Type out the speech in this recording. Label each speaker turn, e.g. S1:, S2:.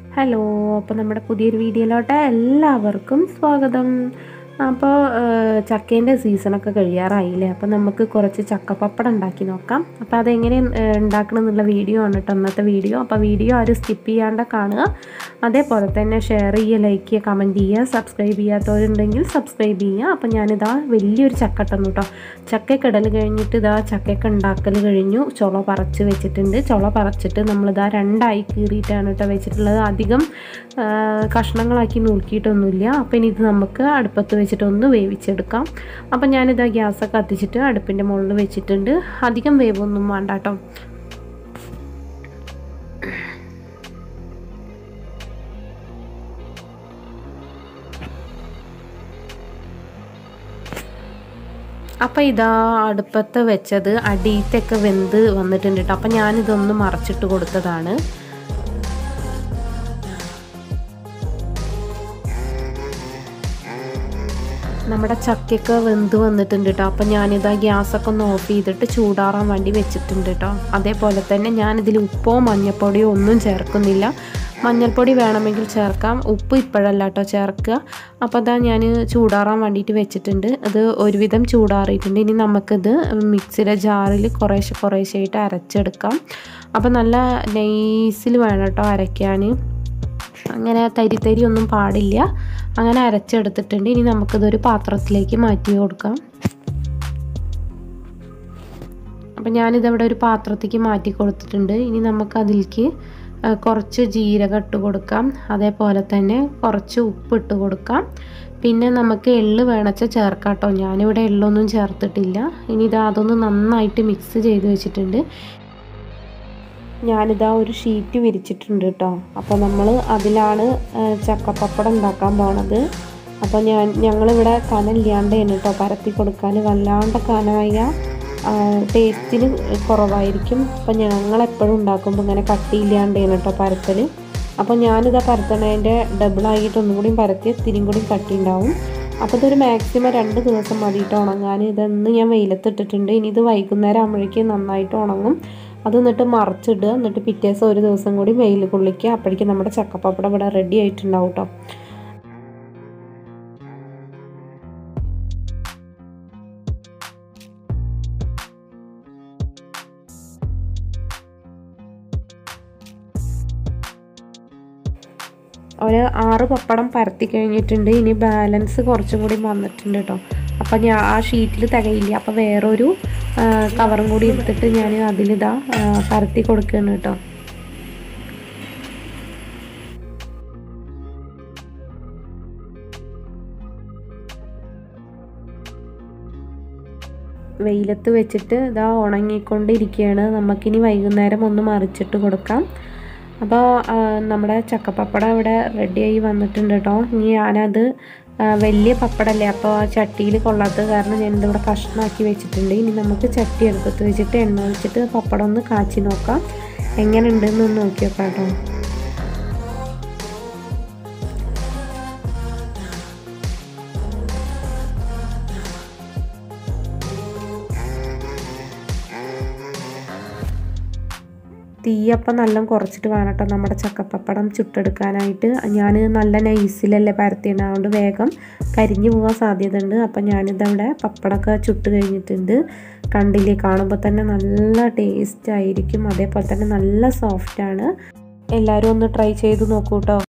S1: hello അപ്പോൾ നമ്മുടെ പുതിയൊരു വീഡിയോയിലോട്ട് എല്ലാവർക്കും സ്വാഗതം അപ്പോൾ ചക്കേൻ്റെ സീസണൊക്കെ കഴിയാറായില്ലേ അപ്പോൾ നമുക്ക് കുറച്ച് ചക്കപ്പപ്പടം ഉണ്ടാക്കി നോക്കാം അപ്പോൾ അതെങ്ങനെ ഏഹ്, ഉണ്ടാക്കണം എന്നുള്ള വീഡിയോ ആണ് കേട്ടോ ഇന്നത്തെ വീഡിയോ അപ്പോൾ വീഡിയോ ആരും സ്കിപ്പ് ചെയ്യാണ്ട് കാണുക അതേപോലെ തന്നെ ഷെയർ ചെയ്യുക ലൈക്ക് ചെയ്യുക കമൻറ്റ് ചെയ്യുക സബ്സ്ക്രൈബ് ചെയ്യാത്തവരുണ്ടെങ്കിൽ സബ്സ്ക്രൈബ് ചെയ്യുക അപ്പോൾ ഞാനിതാ വലിയൊരു ചക്ക ഇട്ടുന്നു കേട്ടോ ചക്കയൊക്കെ ഇടൽ കഴിഞ്ഞിട്ട് ഇതാ ചക്കയൊക്കെ ഉണ്ടാക്കൽ കഴിഞ്ഞു ചുള പറിച്ച് വെച്ചിട്ടുണ്ട് ചുള പറിച്ചിട്ട് നമ്മളിതാ രണ്ടായി കീറിയിട്ടാണ് കേട്ടോ വെച്ചിട്ടുള്ളത് അധികം ആ, കഷ്ണങ്ങളാക്കി നുറുക്കിയിട്ടൊന്നുമില്ല അപ്പോൾ ഇനി ഇത് നമുക്ക് അടുപ്പത്ത് വെച്ചിട്ട് ഒന്ന് വേവിച്ചെടുക്കാം അപ്പോൾ ഞാനിതാ ഗ്യാസൊക്കെ കത്തിച്ചിട്ട് അടുപ്പിൻ്റെ മുകളിൽ വെച്ചിട്ടുണ്ട് അധികം വേവൊന്നും വേണ്ട കേട്ടോ അപ്പോൾ ഇതാ അടുപ്പത്ത് വെച്ചത് അടിയത്തൊക്കെ വെന്ത് വന്നിട്ടുണ്ട് കേട്ടോ അപ്പോൾ ഞാനിതൊന്ന് മറച്ചിട്ട് കൊടുത്തതാണ് നമ്മുടെ ചക്കയൊക്കെ വെന്ത് വന്നിട്ടുണ്ട് കേട്ടോ അപ്പം ഞാനിതാ ഗ്യാസൊക്കെ ഒന്ന് ഓഫ് ചെയ്തിട്ട് ചൂടാറാൻ വേണ്ടി വെച്ചിട്ടുണ്ട് കേട്ടോ അതേപോലെ തന്നെ ഞാനിതിൽ ഉപ്പോ മഞ്ഞൾപ്പൊടിയോ ഒന്നും ചേർക്കുന്നില്ല മഞ്ഞൾപ്പൊടി വേണമെങ്കിൽ ചേർക്കാം ഉപ്പ് ഇപ്പോഴല്ല കേട്ടോ ചേർക്കുക അപ്പോൾ അതാ ഞാൻ ചൂടാറാൻ വേണ്ടിയിട്ട് വെച്ചിട്ടുണ്ട് അത് ഒരുവിധം ചൂടാറിയിട്ടുണ്ട് ഇനി നമുക്കിത് മിക്സിയുടെ ജാറിൽ കുറേശ്ശെ കുറേശ്ശെ ആയിട്ട് അരച്ചെടുക്കാം അപ്പോൾ നല്ല നൈസിൽ വേണം കേട്ടോ അരയ്ക്കാൻ അങ്ങനെ തരി തരി ഒന്നും പാടില്ല അങ്ങനെ അരച്ചെടുത്തിട്ടുണ്ട് ഇനി നമുക്കിതൊരു പാത്രത്തിലേക്ക് മാറ്റി കൊടുക്കാം അപ്പം ഞാനിതവിടെ ഒരു പാത്രത്തേക്ക് മാറ്റി കൊടുത്തിട്ടുണ്ട് ഇനി നമുക്ക് അതിലേക്ക് ആ, കുറച്ച് ജീരകം ഇട്ട് കൊടുക്കാം അതേപോലെ തന്നെ കുറച്ച് ഉപ്പ് ഇട്ട് കൊടുക്കാം പിന്നെ നമുക്ക് എള്ള് വേണച്ചാൽ ചേർക്കാം കേട്ടോ ഞാനിവിടെ എള്ളൊന്നും ചേർത്തിട്ടില്ല ഇനി ഇത് അതൊന്ന് നന്നായിട്ട് മിക്സ് ചെയ്ത് വെച്ചിട്ടുണ്ട് ഞാനിതാ ഒരു ഷീറ്റ് വിരിച്ചിട്ടുണ്ട് കേട്ടോ അപ്പോൾ നമ്മൾ അതിലാണ് ആ, ചക്കപ്പപ്പടം ഉണ്ടാക്കാൻ പോണത് അപ്പോൾ ഞാൻ ഞങ്ങളിവിടെ കനമില്ലാണ്ടാണ് കേട്ടോ പരത്തി കൊടുക്കാൻ വല്ലാണ്ട് കനമായ ടേസ്റ്റിന് കുറവായിരിക്കും അപ്പോൾ ഞങ്ങൾ എപ്പോഴും ഉണ്ടാക്കുമ്പോൾ ഇങ്ങനെ കട്ടിയില്ലാണ്ടാണ് കേട്ടോ പരത്തൽ അപ്പോൾ ഞാനിതാ പരത്തണതിൻ്റെ ഡബിളായിട്ട് ഒന്നും കൂടി പരത്തി ഇത്തിരിയും കൂടി കട്ടി ഉണ്ടാവും അപ്പോൾ ഇതൊരു മാക്സിമം രണ്ട് ദിവസം മതിയിട്ട് ഉണങ്ങാൻ ഇതൊന്ന് ഞാൻ വെയിലത്തിട്ടിട്ടുണ്ട് ഇനി ഇത് വൈകുന്നേരം ആകുമ്പോഴേക്കും നന്നായിട്ട് ഉണങ്ങും അത് എന്നിട്ട് മറച്ചിടുക എന്നിട്ട് പിറ്റേ ദിവസം ഒരു ദിവസം കൂടി വെയിൽ കൊള്ളിക്കുക അപ്പോഴേക്കും നമ്മുടെ ചക്കപ്പപ്പടം ഇവിടെ റെഡി ആയിട്ടുണ്ടാവും കേട്ടോ ഒരു ആറ് പപ്പടം പരത്തി കഴിഞ്ഞിട്ടുണ്ട് ഇനി ബാലൻസ് കുറച്ചും കൂടി വന്നിട്ടുണ്ട് കേട്ടോ അപ്പം ഞാൻ ആ ഷീറ്റിൽ തികയില്ല അപ്പോൾ വേറൊരു ആ, കവറും കൂടി എടുത്തിട്ട് ഞാൻ അതിലിതാ ആ, പരത്തി കൊടുക്കുകയാണ് കേട്ടോ വെയിലത്ത് വെച്ചിട്ട് ഇതാ ഉണങ്ങിക്കൊണ്ടിരിക്കുകയാണ് നമുക്കിനി വൈകുന്നേരം ഒന്ന് മറിച്ചിട്ട് കൊടുക്കാം അപ്പോൾ ആ, നമ്മുടെ ചക്കപ്പപ്പടം ഇവിടെ റെഡിയായി വന്നിട്ടുണ്ട് കേട്ടോ ഇനി ഞാനത് ആ, വലിയ പപ്പടമല്ലേ അപ്പോൾ ആ ചട്ടിയിൽ കൊള്ളാത്തത് കാരണം ഞാനിതിവിടെ കഷ്ണമാക്കി വെച്ചിട്ടുണ്ട് ഇനി നമുക്ക് ചട്ടി എടുത്തിട്ട് വെച്ചിട്ട് എണ്ണ ഒഴിച്ചിട്ട് പപ്പടം ഒന്ന് കാച്ചി നോക്കാം എങ്ങനെ ഉണ്ടെന്ന് ഒന്ന് നോക്കി നോക്കാം കേട്ടോ തീയപ്പം നല്ല കുറച്ചിട്ട് വേണം കേട്ടോ നമ്മുടെ ചക്കപ്പപ്പടം ചുട്ടെടുക്കാനായിട്ട് ഞാൻ നല്ല നൈസിലല്ലേ പരത്തിയത് അതുകൊണ്ട് വേഗം കരിഞ്ഞു പോകാൻ സാധ്യതയുണ്ട് അപ്പം ഞാനിതവിടെ പപ്പടമൊക്കെ ചുട്ട് കഴിഞ്ഞിട്ടുണ്ട് കണ്ടില്ലേ കാണുമ്പോൾ തന്നെ നല്ല ടേസ്റ്റ് ആയിരിക്കും അതേപോലെ തന്നെ നല്ല സോഫ്റ്റാണ് എല്ലാവരും ഒന്ന് ട്രൈ ചെയ്ത് നോക്കൂ കേട്ടോ